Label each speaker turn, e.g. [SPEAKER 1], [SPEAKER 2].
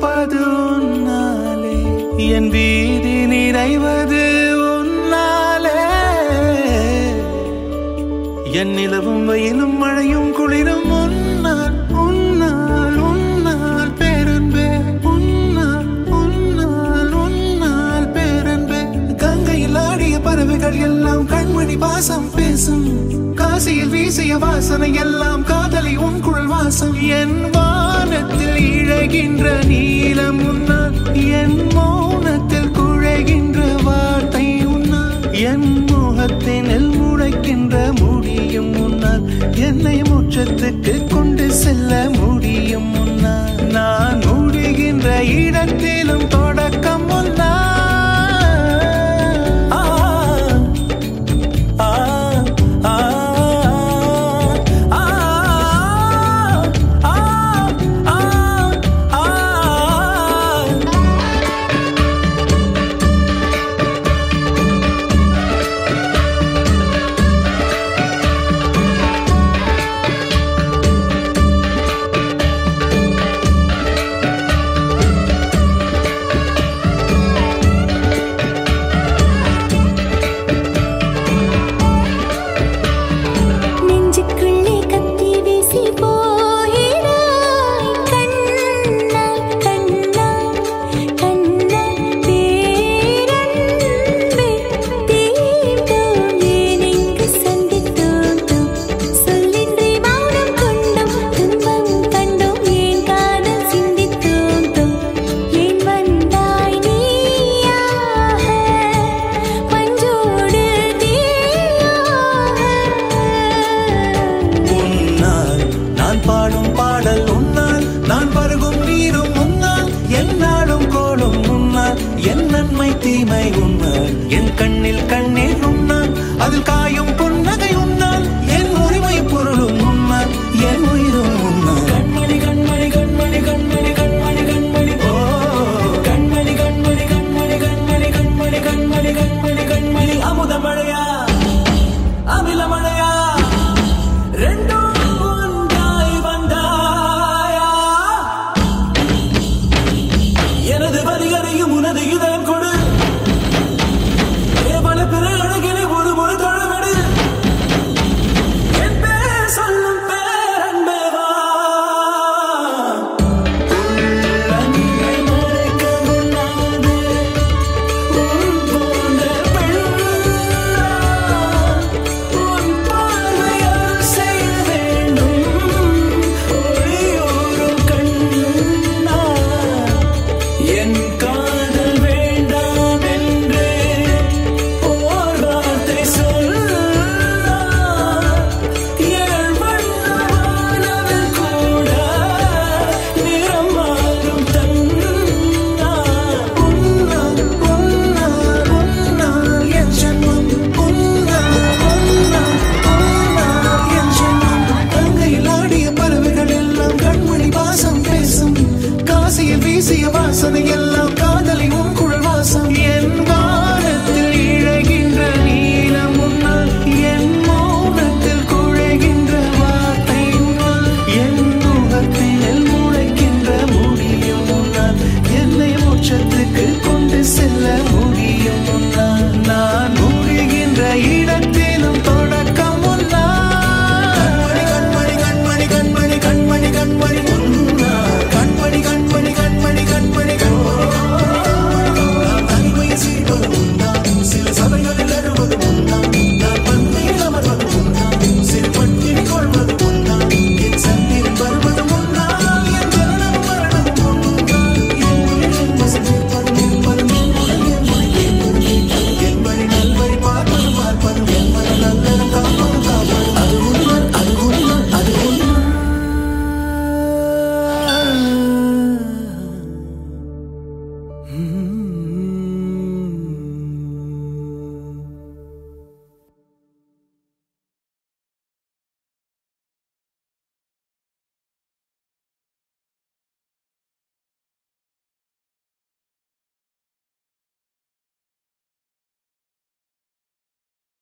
[SPEAKER 1] பிறப்பது உன்னாலே என் வீதி நிறைவது உன்னாலே என் நிலவும் வெயிலும் மழையும் குளிரும் உன்னால் உன்னால் உன்னால் பேரன்பே உன்னால் உன்னால் உன்னால் பேரன்பே கங்கையில் ஆடிய பறவைகள் எல்லாம் கண்மணி பாசம் பேசும் காசியில் வீசிய வாசனை எல்லாம் காதலி உன் குழல் வாசம் என் வானத்தில் இழகின்ற நீலம் உன்னால் என் மௌனத்தில் குழைகின்ற வார்த்தை உன்னால் என் முகத்தினில் முளைக்கின்ற முடியும் முன்னால் என்னை முற்றத்துக்கு கொண்டு செல்ல முடியும் முன்னால் நான் முடிகின்ற இடத்திலும் தொடக்கம் முன்னால் ஆ, ஆ, ஆ, ஆ, ஆ, ஆ, ஆ.
[SPEAKER 2] நெஞ்சுக்குள்ளே கத்தி வீசி போகிறாய் கண்ணால் கண்ணால் கண்ணால் பேரன்பே தீண்டோம் ஏன் இங்கு சந்தித்தோம் சொல்லின்றி மௌனம் கொண்டோம் துன்பம் கண்டோம் ஏன் காதல் சிந்தித்தோம் ஏன் வந்தாய் நீயாக பஞ்சோடு தீயாக
[SPEAKER 1] உன்னால் நான் பாடும் பாடல் உன்னால் நான் பருகும் நீரும் உன்னால் என் நாடும் கோடும் உன்னால் என் நன்மை தீமை உன்னால் என் கண்ணில் கண்ணீர் உன்னால் அதில் காயும் புன்னகை உன்னால் என் உரிமை பொருளும் உன்னால் என் உயிரும் உன்னால் கண்மணி கண்மணி கண்மணி கண்மணி கண்மணி கண்மணி ஓ கண்மணி கண்மணி கண்மணி கண்மணி கண்மணி கண்மணி கண்மணி கண்மணி அமுத மழையா அமில மழையா ரெண்டும் ஒன்றாய் வந்தாயா எனது வரிகளையும் உனது இதயம் கொடு பல பிற அழகினை ஒரு முறை தொழவிடு என் பேர் சொல்லும் பேரன்பே வா உள்ளங்கை மறைக்க உண்ணாது உன் போன்ற பெண்ணா உன் பார்வையால் செய்ய வேண்டும் ஒளியோரும் கண்ணா என் காதல் வேண்டாம் என்று ஓர் வார்த்தை சொல்லார் ஏழ் வண்ணமானவள் கூட நிறம் மாறும் தன்னார் உன்னால் உன்னால் உன்னால் என் ஜென்மம் உன்னால் உன்னால் உன்னால் என் ஜென்மம் கங்கையில் ஆடிய பறவைகள் எல்லாம் கண்மணி வாசம் பேசும் காசியில் வீசிய வாசனை எல்லாம்